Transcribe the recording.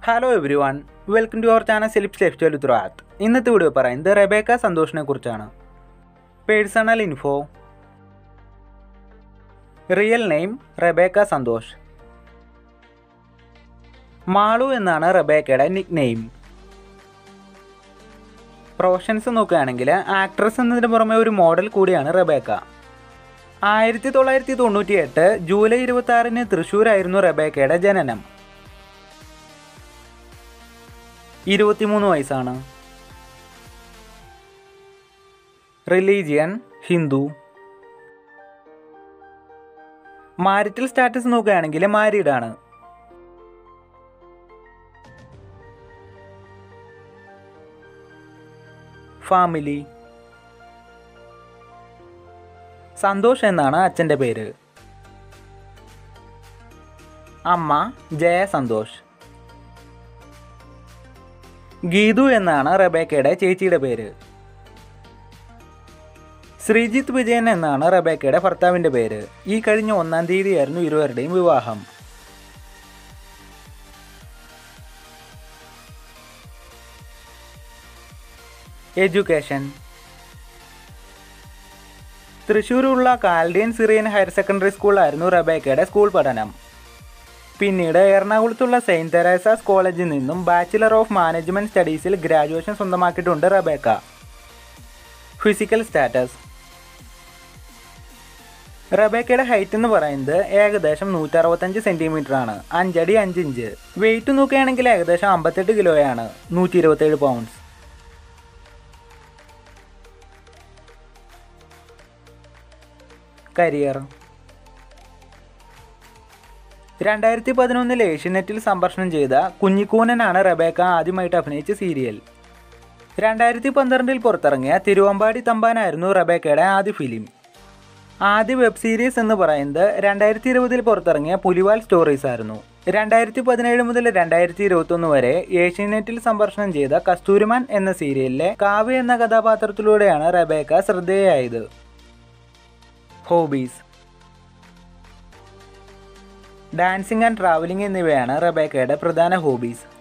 hello everyone welcome to our channel celebs lifestyle ഉത്തരവാദ് ഇന്നത്തെ video പറയുന്നത് Rebecca സന്തോഷിനെ കുറിച്ചാണ് personal info real name Rebecca Santhosh Malu എന്നാണ് റെബേക്കയുടെ നിക് നെയിം പ്രൊഫഷൻസ് നോക്കുകയാണെങ്കിൽ ആക്ട്രസ് എന്നതിന് പുറമെ ഒരു മോഡൽ കൂടിയാണ് റെബേക്ക ആയിരത്തി തൊള്ളായിരത്തി തൊണ്ണൂറ്റി എട്ട് ജൂലൈ ഇരുപത്തി ആറിന് തൃശ്ശൂരായിരുന്നു റെബേക്കയുടെ ജനനം ഇരുപത്തിമൂന്ന് വയസ്സാണ് റിലീജിയൻ ഹിന്ദു മാരിറ്റൽ സ്റ്റാറ്റസ് നോക്കുകയാണെങ്കിൽ മാരീഡാണ് ഫാമിലി സന്തോഷ് എന്നാണ് അച്ഛൻ്റെ പേര് അമ്മ ജയ സന്തോഷ് ഗീതു എന്നാണ് റബേക്കയുടെ ചേച്ചിയുടെ പേര് ശ്രീജിത്ത് വിജയൻ എന്നാണ് റബേക്കയുടെ ഭർത്താവിൻ്റെ പേര് ഈ കഴിഞ്ഞ ഒന്നാം തീയതിയായിരുന്നു ഇരുവരുടെയും വിവാഹം എഡ്യൂക്കേഷൻ തൃശ്ശൂരുള്ള കാൽഡിയൻ സിറിയൻ ഹയർ സെക്കൻഡറി സ്കൂളായിരുന്നു റബേക്കയുടെ സ്കൂൾ പഠനം പിന്നീട് എറണാകുളത്തുള്ള സെയിൻറ്റ് തെരേസാസ് കോളേജിൽ നിന്നും ബാച്ചിലർ ഓഫ് മാനേജ്മെൻറ്റ് സ്റ്റഡീസിൽ ഗ്രാജുവേഷൻ സ്വന്തമാക്കിയിട്ടുണ്ട് റബേക്ക ഫിസിക്കൽ സ്റ്റാറ്റസ് റബേക്കയുടെ ഹൈറ്റ് എന്ന് പറയുന്നത് ഏകദേശം നൂറ്ററുപത്തഞ്ച് സെൻറ്റിമീറ്റർ ആണ് അഞ്ചടി അഞ്ച് ഇഞ്ച് വെയിറ്റ് നോക്കുകയാണെങ്കിൽ ഏകദേശം അമ്പത്തെട്ട് കിലോയാണ് നൂറ്റി ഇരുപത്തേഴ് പൗണ്ട്സ് കരിയർ രണ്ടായിരത്തി പതിനൊന്നിൽ ഏഷ്യനെറ്റിൽ സംപ്രേഷണം ചെയ്ത കുഞ്ഞിക്കൂനനാണ് റബേക്ക ആദ്യമായിട്ട് അഭിനയിച്ച സീരിയൽ രണ്ടായിരത്തി പന്ത്രണ്ടിൽ പുറത്തിറങ്ങിയ തിരുവമ്പാടി തമ്പാനായിരുന്നു റബേക്കയുടെ ആദ്യ ഫിലിം ആദ്യ വെബ് സീരീസ് എന്ന് പറയുന്നത് രണ്ടായിരത്തി ഇരുപതിൽ പുറത്തിറങ്ങിയ പുലിവാൽ സ്റ്റോറീസ് ആയിരുന്നു രണ്ടായിരത്തി പതിനേഴ് മുതൽ രണ്ടായിരത്തി ഇരുപത്തൊന്ന് വരെ ഏഷ്യനെറ്റിൽ സംപ്രേഷണം ചെയ്ത കസ്തൂരിമാൻ എന്ന സീരിയലിലെ കാവ്യ എന്ന കഥാപാത്രത്തിലൂടെയാണ് റബേക്ക ശ്രദ്ധേയായത് ഹോബീസ് ഡാൻസിങ് ആൻഡ് ട്രാവലിംഗ് എന്നിവയാണ് റബേക്കയുടെ പ്രധാന ഹോബീസ്